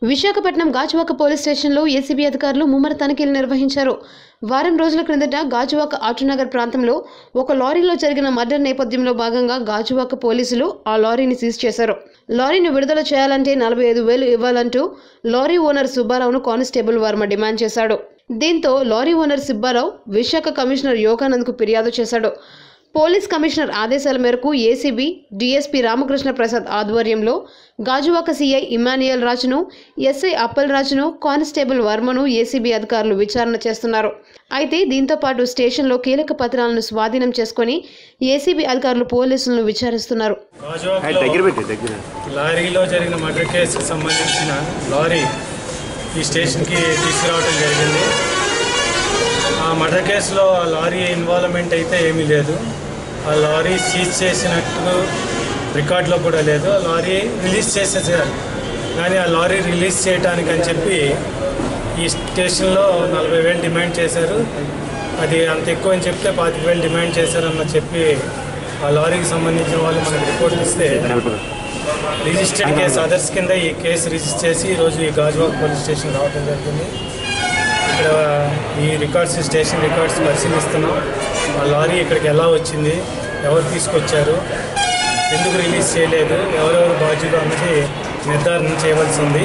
Visakhapatnam Gajuwaka police స్టేషన్లో ACB అధికారులు ముమ్మర తనిఖీలు నిర్వహించారు వారం రోజుల క్రిందట గాజువాక ఆటోనగర్ ప్రాంతంలో ఒక లారీలో జరిగిన మర్డర్ నేపథ్యంలో భాగంగా గాజువాక పోలీసులు ఆ లారీని సీజ్ చేశారు లారీని విడుదల చేయాలంటే నలభై ఐదు వేలు ఇవ్వాలంటూ లారీ ఓనర్ సుబ్బారావును కానిస్టేబుల్ వర్మ డిమాండ్ చేశాడు దీంతో lorry owner Subbarao Visakha commissioner యోగానంద్కు ఫిర్యాదు చేశాడు పోలీస్ కమిషనర్ ఆదేశాల మేరకు ఏసీబీ డీఎస్పీ రామకృష్ణ ప్రసాద్ ఆధ్వర్యంలో గాజువాక సీఐ ఇమానియల్ రాజును ఎస్ఐ అప్పల్ రాజును కానిస్టేబుల్ వర్మను ఏసీబీ అధికారులు విచారణ చేస్తున్నారు అయితే దీంతో పాటు స్టేషన్లో కీలక పత్రాలను స్వాధీనం చేసుకొని ఏసీబీ అధికారులు పోలీసులను విచారిస్తున్నారు గాజువాకలో దగ్గర పెట్టి దగ్గర లారీలో జరిగిన మర్డర్ కేసుకు సంబంధించిన లారీ ఈ స్టేషన్కి తీసుకురావడం జరిగింది ఆ మర్డర్ కేసులో ఆ లారీ ఇన్వాల్వ్మెంట్ అయితే ఏమీ లేదు ఆ లారీ సీజ్ చేసినట్టు రికార్డులో కూడా లేదు ఆ లారీ రిలీజ్ చేసేసారు కానీ ఆ లారీ రిలీజ్ చేయడానికి అని చెప్పి ఈ స్టేషన్లో నలభై వేలు డిమాండ్ చేశారు అది అంత ఎక్కువ అని చెప్తే పాతిక వేలు డిమాండ్ చేశారన్న చెప్పి ఆ లారీకి సంబంధించిన వాళ్ళు మనకు రిపోర్ట్ ఇస్తే రిజిస్టర్డ్ కేసు అదర్స్ కింద ఈ కేసు రిజిస్టర్ చేసి ఈరోజు ఈ గాజువాక్ పోలీస్ స్టేషన్ రావడం జరిగింది ఇక్కడ ఈ రికార్డ్స్ స్టేషన్ రికార్డ్స్ పరిశీలిస్తున్నాం ఆ లారీ ఇక్కడికి ఎలా వచ్చింది ఎవరు తీసుకొచ్చారు ఎందుకు రిలీజ్ చేయలేదు ఎవరెవరు బాధ్యులు అన్నది నిర్ధారణ చేయవలసింది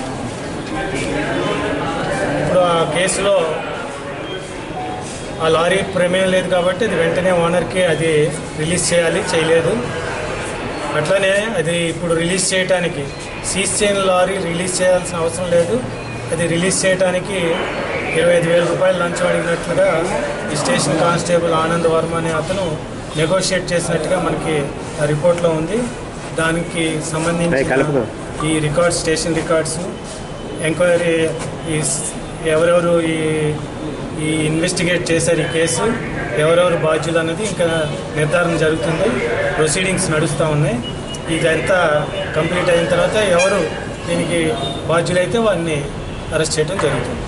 ఇప్పుడు ఆ కేసులో ఆ లారీ ప్రమేయం లేదు కాబట్టి అది వెంటనే ఓనర్కి అది రిలీజ్ చేయాలి చేయలేదు అట్లనే అది ఇప్పుడు రిలీజ్ చేయడానికి సీజ్ చేయని లారీ రిలీజ్ చేయాల్సిన అవసరం లేదు అది రిలీజ్ చేయడానికి ఇరవై ఐదు వేల రూపాయలు లంచం అడిగినట్లుగా ఈ స్టేషన్ కానిస్టేబుల్ ఆనంద్ వర్మ అనే అతను నెగోషియేట్ చేసినట్టుగా మనకి ఆ రిపోర్ట్లో ఉంది దానికి రేయ్, సంబంధించి కలుపుకో. ఈ రికార్డ్స్ స్టేషన్ రికార్డ్స్ ఎంక్వైరీ ఈ స్- ఎవరెవరు ఈ ఈ ఇన్వెస్టిగేట్ చేశారు ఈ కేసు ఎవరెవరు బాధ్యులు అన్నది ఇంకా నిర్ధారణ జరుగుతుంది ప్రొసీడింగ్స్ నడుస్తూ ఉన్నాయి ఇదంతా కంప్లీట్ అయిన తర్వాత ఎవరు దీనికి బాధ్యులైతే వారిని అరెస్ట్ చేయడం జరుగుతుంది